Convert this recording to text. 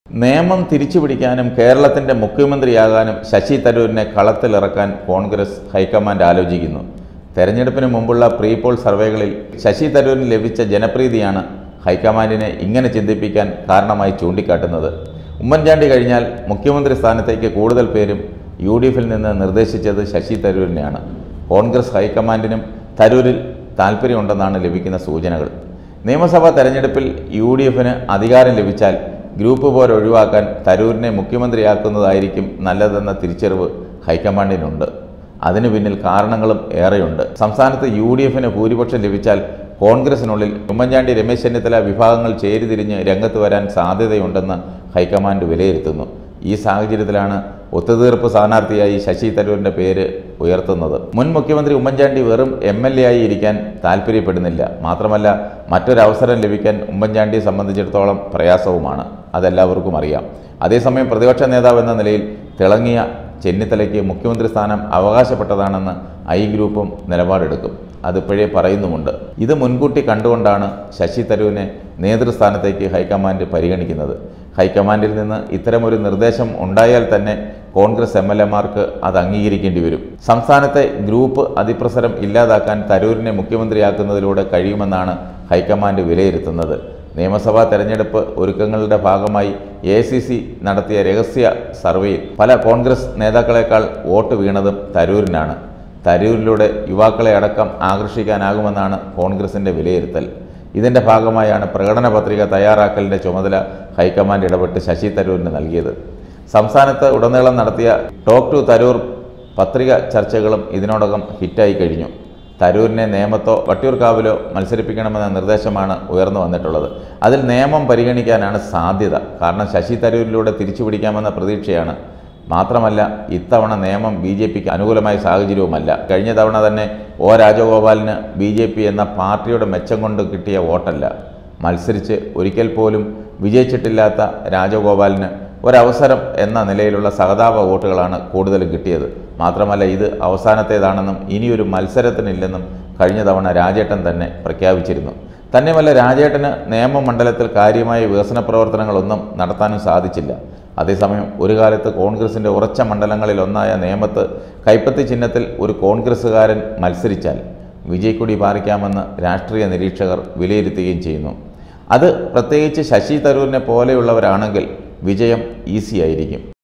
നിയമം തിരിച്ചുപിടിക്കാനും കേരളത്തിന്റെ മുഖ്യമന്ത്രിയാകാനും ശശി തരൂരിനെ കളത്തിലിറക്കാൻ കോൺഗ്രസ് ഹൈക്കമാൻഡ് ആലോചിക്കുന്നു തെരഞ്ഞെടുപ്പിന് മുമ്പുള്ള പ്രീ പോൾ സർവേകളിൽ ശശി തരൂരിന് ലഭിച്ച ജനപ്രീതിയാണ് ഹൈക്കമാൻഡിനെ ഇങ്ങനെ ചിന്തിപ്പിക്കാൻ കാരണമായി ചൂണ്ടിക്കാട്ടുന്നത് ഉമ്മൻചാണ്ടി കഴിഞ്ഞാൽ മുഖ്യമന്ത്രി സ്ഥാനത്തേക്ക് കൂടുതൽ പേരും യു ഡി എഫിൽ നിന്ന് നിർദ്ദേശിച്ചത് ശശി തരൂരിനെയാണ് കോൺഗ്രസ് ഹൈക്കമാൻഡിനും തരൂരിൽ താൽപ്പര്യമുണ്ടെന്നാണ് ലഭിക്കുന്ന സൂചനകൾ നിയമസഭാ തെരഞ്ഞെടുപ്പിൽ യു ഡി എഫിന് അധികാരം ലഭിച്ചാൽ ഗ്രൂപ്പ് പോർ ഒഴിവാക്കാൻ തരൂരിനെ മുഖ്യമന്ത്രിയാക്കുന്നതായിരിക്കും നല്ലതെന്ന തിരിച്ചറിവ് ഹൈക്കമാൻഡിനുണ്ട് അതിനു പിന്നിൽ കാരണങ്ങളും ഏറെയുണ്ട് സംസ്ഥാനത്ത് യു ഡി എഫിന് ഭൂരിപക്ഷം ലഭിച്ചാൽ കോൺഗ്രസിനുള്ളിൽ ഉമ്മൻചാണ്ടി രമേശ് ചെന്നിത്തല വിഭാഗങ്ങൾ ചേരിതിരിഞ്ഞ് രംഗത്ത് വരാൻ സാധ്യതയുണ്ടെന്ന് ഹൈക്കമാൻഡ് വിലയിരുത്തുന്നു ഈ സാഹചര്യത്തിലാണ് ഒത്തുതീർപ്പ് സ്ഥാനാർത്ഥിയായി ശശി തരൂരിന്റെ പേര് ഉയർത്തുന്നത് മുൻ മുഖ്യമന്ത്രി ഉമ്മൻചാണ്ടി വെറും എം എൽ എ ആയി ഇരിക്കാൻ താല്പര്യപ്പെടുന്നില്ല മാത്രമല്ല മറ്റൊരവസരം ലഭിക്കാൻ ഉമ്മൻചാണ്ടിയെ സംബന്ധിച്ചിടത്തോളം പ്രയാസവുമാണ് അതെല്ലാവർക്കും അറിയാം അതേസമയം പ്രതിപക്ഷ നേതാവ് എന്ന നിലയിൽ തിളങ്ങിയ ചെന്നിത്തലയ്ക്ക് മുഖ്യമന്ത്രി സ്ഥാനം അവകാശപ്പെട്ടതാണെന്ന് ഐ ഗ്രൂപ്പും നിലപാടെടുക്കും അതിപ്പോഴേ പറയുന്നുമുണ്ട് ഇത് മുൻകൂട്ടി കണ്ടുകൊണ്ടാണ് ശശി തരൂരിനെ നേതൃസ്ഥാനത്തേക്ക് ഹൈക്കമാൻഡ് പരിഗണിക്കുന്നത് ഹൈക്കമാൻഡിൽ നിന്ന് ഇത്തരമൊരു നിർദ്ദേശം ഉണ്ടായാൽ തന്നെ കോൺഗ്രസ് എം എൽ എമാർക്ക് അത് അംഗീകരിക്കേണ്ടി വരും സംസ്ഥാനത്തെ ഗ്രൂപ്പ് അതിപ്രസരം ഇല്ലാതാക്കാൻ തരൂരിനെ മുഖ്യമന്ത്രിയാക്കുന്നതിലൂടെ കഴിയുമെന്നാണ് ഹൈക്കമാൻഡ് വിലയിരുത്തുന്നത് നിയമസഭാ തെരഞ്ഞെടുപ്പ് ഒരുക്കങ്ങളുടെ ഭാഗമായി എ സി സി നടത്തിയ രഹസ്യ സർവേയിൽ പല കോൺഗ്രസ് നേതാക്കളെക്കാൾ വോട്ട് വീണതും തരൂരിനാണ് തരൂരിലൂടെ യുവാക്കളെ അടക്കം ആകർഷിക്കാനാകുമെന്നാണ് കോൺഗ്രസിന്റെ വിലയിരുത്തൽ ഇതിന്റെ ഭാഗമായാണ് പ്രകടന പത്രിക തയ്യാറാക്കലിന്റെ ചുമതല ഹൈക്കമാൻഡ് ഇടപെട്ട് ശശി തരൂരിന് നൽകിയത് സംസ്ഥാനത്ത് ഉടനീളം നടത്തിയ ടോക്ക് ടു തരൂർ പത്രിക ചർച്ചകളും ഇതിനോടകം ഹിറ്റായി കഴിഞ്ഞു തരൂരിനെ നേമത്തോ വട്ടിയൂർക്കാവിലോ മത്സരിപ്പിക്കണമെന്ന നിർദ്ദേശമാണ് ഉയർന്നു വന്നിട്ടുള്ളത് അതിൽ നിയമം പരിഗണിക്കാനാണ് സാധ്യത കാരണം ശശി തരൂരിലൂടെ തിരിച്ചുപിടിക്കാമെന്ന പ്രതീക്ഷയാണ് മാത്രമല്ല ഇത്തവണ നിയമം ബി ജെ പിക്ക് അനുകൂലമായ സാഹചര്യവുമല്ല കഴിഞ്ഞ തവണ തന്നെ ഒ രാജഗോപാലിന് ബി ജെ പി എന്ന പാർട്ടിയുടെ മെച്ചം കൊണ്ട് കിട്ടിയ വോട്ടല്ല മത്സരിച്ച് ഒരിക്കൽ പോലും വിജയിച്ചിട്ടില്ലാത്ത രാജഗോപാലിന് ഒരവസരം എന്ന നിലയിലുള്ള സഹതാപ വോട്ടുകളാണ് കൂടുതലും കിട്ടിയത് മാത്രമല്ല ഇത് അവസാനത്തേതാണെന്നും ഇനിയൊരു മത്സരത്തിനില്ലെന്നും കഴിഞ്ഞ തവണ രാജേട്ടൻ തന്നെ പ്രഖ്യാപിച്ചിരുന്നു തന്നെയുമല്ല രാജേട്ടന് നിയമമണ്ഡലത്തിൽ കാര്യമായ വികസന പ്രവർത്തനങ്ങളൊന്നും നടത്താനും സാധിച്ചില്ല അതേസമയം ഒരു കാലത്ത് കോൺഗ്രസിൻ്റെ ഉറച്ച മണ്ഡലങ്ങളിൽ ഒന്നായ നേമത്ത് കൈപ്പത്തി ചിഹ്നത്തിൽ ഒരു കോൺഗ്രസ്സുകാരൻ മത്സരിച്ചാൽ വിജയ്ക്കൊടി പാറിക്കാമെന്ന് രാഷ്ട്രീയ നിരീക്ഷകർ വിലയിരുത്തുകയും ചെയ്യുന്നു അത് പ്രത്യേകിച്ച് ശശി തരൂരിനെ പോലെയുള്ളവരാണെങ്കിൽ വിജയം ഈസിയായിരിക്കും